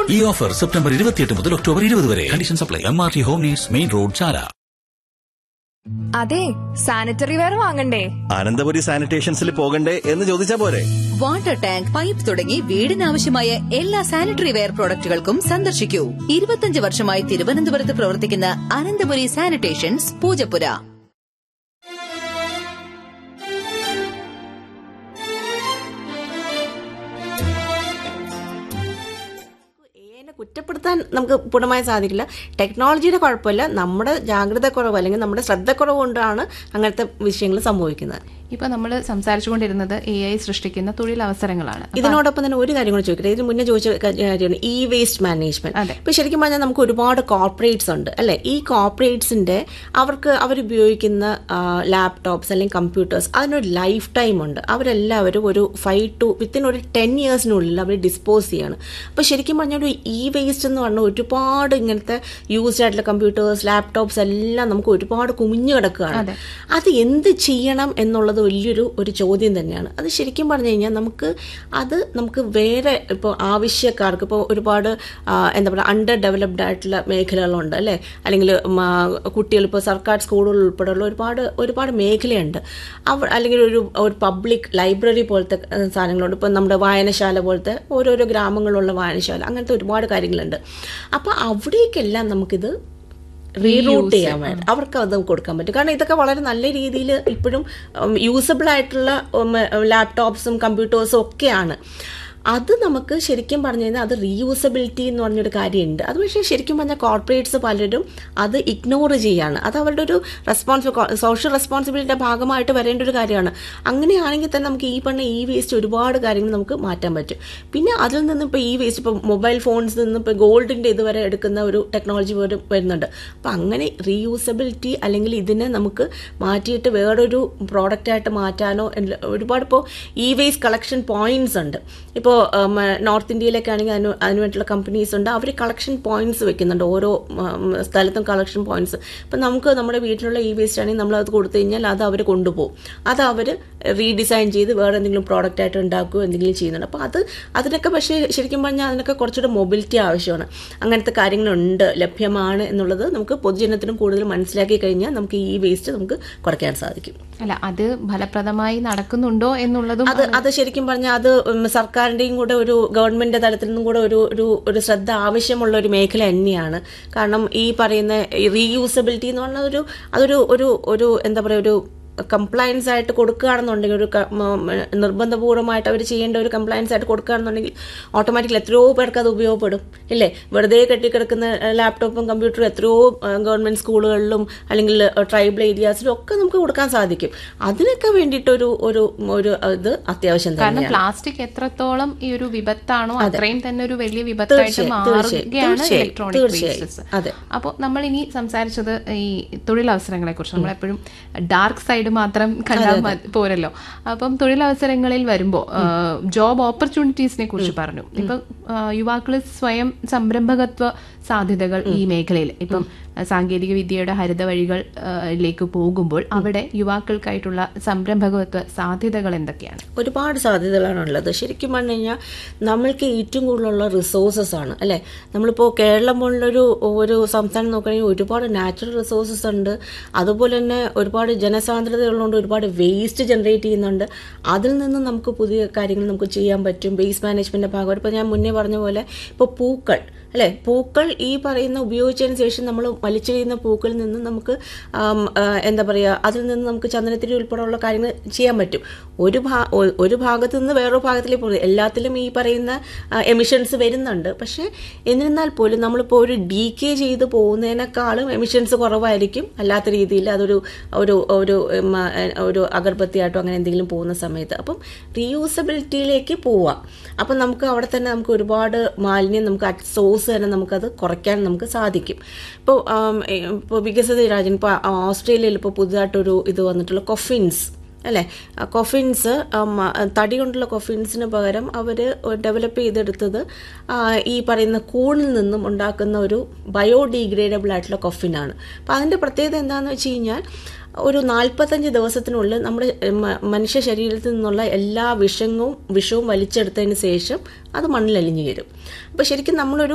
ഈ offer September ഇരുപത്തിയെട്ട് മുതൽ ഒക്ടോബർ ഇരുപത് വരെ condition supply M R T home needs main road Chala അതെ സാനിറ്ററി വെയർ വാങ്ങണ്ടേ അനന്തപുരി സാനിറ്റേഷൻസിൽ പോകണ്ടേ എന്ന് ചോദിച്ചാ പോരെ വാട്ടർ ടാങ്ക് പൈപ്പ് തുടങ്ങി വീടിനാവശ്യമായ എല്ലാ സാനിറ്ററി വെയർ പ്രോഡക്റ്റുകൾക്കും സന്ദർശിക്കൂ ഇരുപത്തിയഞ്ച് വർഷമായി തിരുവനന്തപുരത്ത് പ്രവർത്തിക്കുന്ന അനന്തപുരി സാനിറ്റേഷൻസ് പൂജപ്പുര എനെ കുറ്റപ്പെടുത്താൻ നമുക്ക് പൂർണ്ണമായി സാധിക്കില്ല ടെക്നോളജിയുടെ കുഴപ്പമില്ല നമ്മുടെ ജാഗ്രത കുറവ് അല്ലെങ്കിൽ നമ്മുടെ ശ്രദ്ധക്കുറവ് കൊണ്ടാണ് അങ്ങനത്തെ വിഷയങ്ങൾ സംഭവിക്കുന്നത് ഇപ്പൊ നമ്മൾ സംസാരിച്ചുകൊണ്ടിരുന്നത് എ ഐ സൃഷ്ടിക്കുന്ന തൊഴിലവസരങ്ങളാണ് അപ്പൊ ഇതിനോടൊപ്പം തന്നെ ഒരു കാര്യം കൂടി ചോദിക്കട്ടെ ഇതിന് മുന്നേ ചോദിച്ച കാര്യമാണ് ഇ വേസ്റ്റ് മാനേജ്മെന്റ് അതെ. ഇപ്പൊ ശരിക്കും പറഞ്ഞാൽ നമുക്ക് ഒരുപാട് കോർപ്പറേറ്റ്സ് ഉണ്ട് അല്ലെ ഈ കോർപ്പറേറ്റ്സിന്റെ അവർക്ക് അവരുപയോഗിക്കുന്ന ലാപ്ടോപ്സ് അല്ലെങ്കിൽ കമ്പ്യൂട്ടേഴ്സ് അതിനൊരു ലൈഫ് ടൈം ഉണ്ട് അവരെല്ലാവരും ഒരു ഫൈവ് ടു വിത്തിൻ ഒരു ടെൻ ഇയേഴ്സിനുള്ളിൽ അവർ ഡിസ്പോസ് ചെയ്യാണ് അപ്പൊ ശരിക്കും പറഞ്ഞാൽ ഒരു ഇ വേസ്റ്റ് എന്ന് പറഞ്ഞാൽ ഒരുപാട് ഇങ്ങനത്തെ യൂസ്ഡ് ആയിട്ടുള്ള കമ്പ്യൂട്ടേഴ്സ് ലാപ്ടോപ്സ് എല്ലാം നമുക്ക് ഒരുപാട് കുമിഞ്ഞു കിടക്കുകയാണ് അത് എന്ത് ചെയ്യണം എന്നുള്ളത് വലിയൊരു ഒരു ചോദ്യം തന്നെയാണ് അത് ശരിക്കും പറഞ്ഞു കഴിഞ്ഞാൽ നമുക്ക് അത് നമുക്ക് വേറെ ഇപ്പോൾ ആവശ്യക്കാർക്ക് ഇപ്പോൾ ഒരുപാട് ആ, എന്താ പറയുക അണ്ടർ ഡെവലപ്ഡ് ആയിട്ടുള്ള മേഖലകളുണ്ട് അല്ലേ അല്ലെങ്കിൽ കുട്ടികൾ ഇപ്പോൾ സർക്കാർ സ്കൂളുകൾ ഉൾപ്പെടെയുള്ള ഒരുപാട് ഒരുപാട് മേഖലയുണ്ട് അവ അല്ലെങ്കിൽ ഒരു ഒരു പബ്ലിക് ലൈബ്രറി പോലത്തെ ആ, സാധനങ്ങളുണ്ട് ഇപ്പോൾ നമ്മുടെ വായനശാല പോലത്തെ ഓരോരോ ഗ്രാമങ്ങളിലുള്ള വായനശാല അങ്ങനത്തെ ഒരുപാട് കാര്യങ്ങളുണ്ട് അപ്പോൾ അവിടേക്കെല്ലാം നമുക്കിത് റീറൂട്ട് ചെയ്യാൻ വേണ്ടി അവർക്ക് അത് കൊടുക്കാൻ പറ്റും കാരണം ഇതൊക്കെ വളരെ നല്ല രീതിയിൽ ഇപ്പോഴും യൂസബിൾ ആയിട്ടുള്ള ലാപ്ടോപ്സും കമ്പ്യൂട്ടേഴ്സും ഒക്കെയാണ് അത് നമുക്ക് ശരിക്കും പറഞ്ഞു കഴിഞ്ഞാൽ അത് റീയൂസബിലിറ്റി എന്ന് പറഞ്ഞൊരു കാര്യമുണ്ട് അത് പക്ഷേ ശരിക്കും പറഞ്ഞാൽ കോർപ്പറേറ്റ്സ് പലരും അത് ഇഗ്നോർ ചെയ്യാണ് അത് അവരുടെ ഒരു റെസ്പോൺസിബിൾ സോഷ്യൽ റെസ്പോൺസിബിലിറ്റിയുടെ ഭാഗമായിട്ട് വരേണ്ട ഒരു കാര്യമാണ് അങ്ങനെയാണെങ്കിൽ തന്നെ നമുക്ക് ഈ പറഞ്ഞ ഈ വേസ്റ്റ് ഒരുപാട് കാര്യങ്ങൾ നമുക്ക് മാറ്റാൻ പറ്റും പിന്നെ അതിൽ നിന്ന് ഇപ്പോൾ ഈ വേസ്റ്റ് ഇപ്പോൾ മൊബൈൽ ഫോൺസിൽ നിന്ന് ഇപ്പോൾ ഗോൾഡിൻ്റെ ഇതുവരെ എടുക്കുന്ന ഒരു ടെക്നോളജി പോലും വരുന്നുണ്ട് അപ്പോൾ അങ്ങനെ റീയൂസബിലിറ്റി അല്ലെങ്കിൽ ഇതിനെ നമുക്ക് മാറ്റിയിട്ട് വേറൊരു പ്രോഡക്റ്റായിട്ട് മാറ്റാനോ എല്ല- ഒരുപാട് ഇപ്പോൾ ഇ വേസ്റ്റ് കളക്ഷൻ പോയിന്റ്സ് ഉണ്ട് ഇപ്പോൾ നോർത്ത് ഇന്ത്യയിലൊക്കെ ആണെങ്കിൽ അതിന് അതിന് വേണ്ടിയിട്ടുള്ള കമ്പനീസ് ഉണ്ട് അവർ കളക്ഷൻ പോയിന്റ്സ് വെക്കുന്നുണ്ട് ഓരോ ഉം, സ്ഥലത്തും കളക്ഷൻ പോയിന്റ്സ് ഇപ്പം നമുക്ക് നമ്മുടെ വീട്ടിലുള്ള ഇ വേസ്റ്റ് ആണെങ്കിൽ നമ്മൾ അത് കൊടുത്തു കഴിഞ്ഞാൽ അത് അവർ കൊണ്ടുപോകും അത് അവർ റീഡിസൈൻ ചെയ്ത് വേറെ എന്തെങ്കിലും പ്രോഡക്റ്റ് ആയിട്ട് ഉണ്ടാക്കുകയോ എന്തെങ്കിലും ചെയ്യുന്നുണ്ട് അപ്പോൾ അത് അതിനൊക്കെ പക്ഷേ ശരിക്കും പറഞ്ഞാൽ അതിനൊക്കെ കുറച്ചുകൂടെ മൊബിലിറ്റി ആവശ്യമാണ് അങ്ങനത്തെ കാര്യങ്ങളുണ്ട് ലഭ്യമാണ് എന്നുള്ളത് നമുക്ക് പൊതുജനത്തിനും കൂടുതൽ മനസ്സിലാക്കി കഴിഞ്ഞാൽ നമുക്ക് ഈ വേസ്റ്റ് നമുക്ക് കുറയ്ക്കാൻ സാധിക്കും അല്ല അത് ഫലപ്രദമായി നടക്കുന്നുണ്ടോ എന്നുള്ളതും അത് അത് ശരിക്കും പറഞ്ഞാൽ അത് ഉം, സർക്കാരിന്റെയും കൂടെ ഒരു ഗവൺമെന്റ് തലത്തിൽ നിന്നും കൂടെ ഒരു ഒരു ഒരു ശ്രദ്ധ ആവശ്യമുള്ള ഒരു മേഖല തന്നെയാണ് കാരണം ഈ പറയുന്ന റീയൂസബിലിറ്റി എന്ന് പറഞ്ഞാൽ ഒരു അതൊരു ഒരു ഒരു എന്താ പറയുക ഒരു കംപ്ലയൻസ് ആയിട്ട് കൊടുക്കുകയാണെന്നുണ്ടെങ്കിൽ ഒരു ക- മ- മ- നിർബന്ധപൂർവ്വമായിട്ട് അവർ ചെയ്യേണ്ട ഒരു കംപ്ലയൻസ് ആയിട്ട് കൊടുക്കുകയാണെന്നുണ്ടെങ്കിൽ ഓട്ടോമാറ്റിക്കലി എത്രയോ പേർക്ക് അത് ഉപയോഗപ്പെടും ഇല്ലേ വെറുതെ കെട്ടിക്കിടക്കുന്ന ലാപ്ടോപ്പും കമ്പ്യൂട്ടറും എത്രയോ ഗവൺമെന്റ് സ്കൂളുകളിലും അല്ലെങ്കിൽ ട്രൈബൽ ഏരിയാസിലും ഒക്കെ നമുക്ക് കൊടുക്കാൻ സാധിക്കും അതിനൊക്കെ വേണ്ടിയിട്ടൊരു ഒരു ഒരു ഇത് അത്യാവശ്യം കാരണം തന്നെയാണ് പ്ലാസ്റ്റിക് എത്രത്തോളം ഈ ഒരു വിപത്താണോ അത്രയും തന്നെ ഒരു വലിയ വിപത്തായിട്ട് തീർച്ചയായും, മാറുകയാണ് തീർച്ചയായും, ഇലക്ട്രോണിക് തീർച്ചയായും. വേസ്റ്റസ് അതെ. അപ്പോൾ നമ്മൾ ഇനി സംസാരിച്ചത് ഈ തൊഴിലവസരങ്ങളെ കുറിച്ച് നമ്മളെപ്പോഴും ഡാർക്ക് സൈഡ് മാത്രം കണ്ടാൽ മതി- പോരല്ലോ അപ്പം തൊഴിലവസരങ്ങളിൽ വരുമ്പോൾ ജോബ് ഓപ്പർച്യൂണിറ്റീസിനെ കുറിച്ച് പറഞ്ഞു ഇപ്പം യുവാക്കൾ സ്വയം സംരംഭകത്വ സാധ്യതകൾ ഈ മേഖലയിൽ ഇപ്പം സാങ്കേതിക വിദ്യയുടെ ഹരിത വഴികളിലേക്ക് പോകുമ്പോൾ അവിടെ യുവാക്കൾക്കായിട്ടുള്ള സംരംഭകത്വ സാധ്യതകൾ എന്തൊക്കെയാണ് ഒരുപാട് സാധ്യതകളാണ് ഉള്ളത് ശരിക്കും പറഞ്ഞു കഴിഞ്ഞാൽ നമ്മൾക്ക് ഏറ്റവും കൂടുതലുള്ള റിസോഴ്സസ് ആണ് അല്ലേ നമ്മളിപ്പോൾ കേരളം പോലുള്ളൊരു ഒരു സംസ്ഥാനം നോക്കുകയാണെങ്കിൽ ഒരുപാട് നാച്ചുറൽ റിസോഴ്സസ് ഉണ്ട് അതുപോലെ തന്നെ ഒരുപാട് ജനസാന്ദ്രതകളുണ്ട് ഒരുപാട് വേസ്റ്റ് ജനറേറ്റ് ചെയ്യുന്നുണ്ട് അതിൽ നിന്ന് നമുക്ക് പുതിയ കാര്യങ്ങൾ നമുക്ക് ചെയ്യാൻ പറ്റും വേസ്റ്റ് മാനേജ്മെന്റിന്റെ ഭാഗമായിട്ട് ഇപ്പോൾ ഞാൻ മുന്നേ പറഞ്ഞ പോലെ ഇപ്പോൾ പൂക്കൾ അല്ലേ പൂക്കൾ ഈ പറയുന്ന ഉപയോഗിച്ചതിന് ശേഷം നമ്മൾ വലിച്ചെറിയുന്ന പൂക്കളിൽ നിന്ന് നമുക്ക് ആം, ആ, എന്താ പറയുക അതിൽ നിന്ന് നമുക്ക് ചന്ദനത്തിരി ഉൾപ്പെടെയുള്ള കാര്യങ്ങൾ ചെയ്യാൻ പറ്റും ഒരു ഭാ ഒ- ഒരു ഭാഗത്ത് നിന്ന് വേറൊരു ഭാഗത്തിലേക്ക് പോകുന്നത് എല്ലാത്തിലും ഈ പറയുന്ന എമിഷൻസ് വരുന്നുണ്ട് പക്ഷേ എന്നിരുന്നാൽ പോലും നമ്മളിപ്പോൾ ഒരു ഡി കെ ചെയ്ത് പോകുന്നതിനേക്കാളും എമിഷൻസ് കുറവായിരിക്കും അല്ലാത്ത രീതിയിൽ അതൊരു ഒരു ഒരു ഉം, ആ, ഒരു അഗർബത്തിയായിട്ടോ അങ്ങനെ എന്തെങ്കിലും പോകുന്ന സമയത്ത് അപ്പം റീയൂസബിലിറ്റിയിലേക്ക് പോവാം അപ്പം നമുക്ക് അവിടെ തന്നെ നമുക്ക് ഒരുപാട് മാലിന്യം നമുക്ക് അറ്റ് സോഴ്സ് തന്നെ നമുക്കത് കുറയ്ക്കാൻ നമുക്ക് സാധിക്കും ഇപ്പോൾ ഇപ്പോൾ വികസിത രാജ്യം ഇപ്പോൾ ഓസ്ട്രേലിയയിൽ ഇപ്പോൾ പുതുതായിട്ടൊരു ഇത് വന്നിട്ടുള്ള കൊഫിൻസ് അല്ലേ ആ കൊഫിൻസ് ഉം, ആ, തടി കൊണ്ടുള്ള കൊഫിൻസിന് പകരം അവർ ഡെവലപ്പ് ചെയ്തെടുത്തത് ആ, ഈ പറയുന്ന കൂണിൽ നിന്നും ഉണ്ടാക്കുന്ന ഒരു ബയോഡീഗ്രേഡബിൾ ആയിട്ടുള്ള കൊഫിനാണ് അപ്പം അതിൻ്റെ പ്രത്യേകത എന്താണെന്ന് വെച്ച് കഴിഞ്ഞാൽ ഒരു നാൽപ്പത്തഞ്ച് ദിവസത്തിനുള്ളിൽ നമ്മുടെ മ- മനുഷ്യ ശരീരത്തിൽ നിന്നുള്ള എല്ലാ വിഷവും വിഷവും വലിച്ചെടുത്തതിന് ശേഷം അത് മണ്ണിൽ അലിഞ്ഞു വരും അപ്പോൾ ശരിക്കും നമ്മളൊരു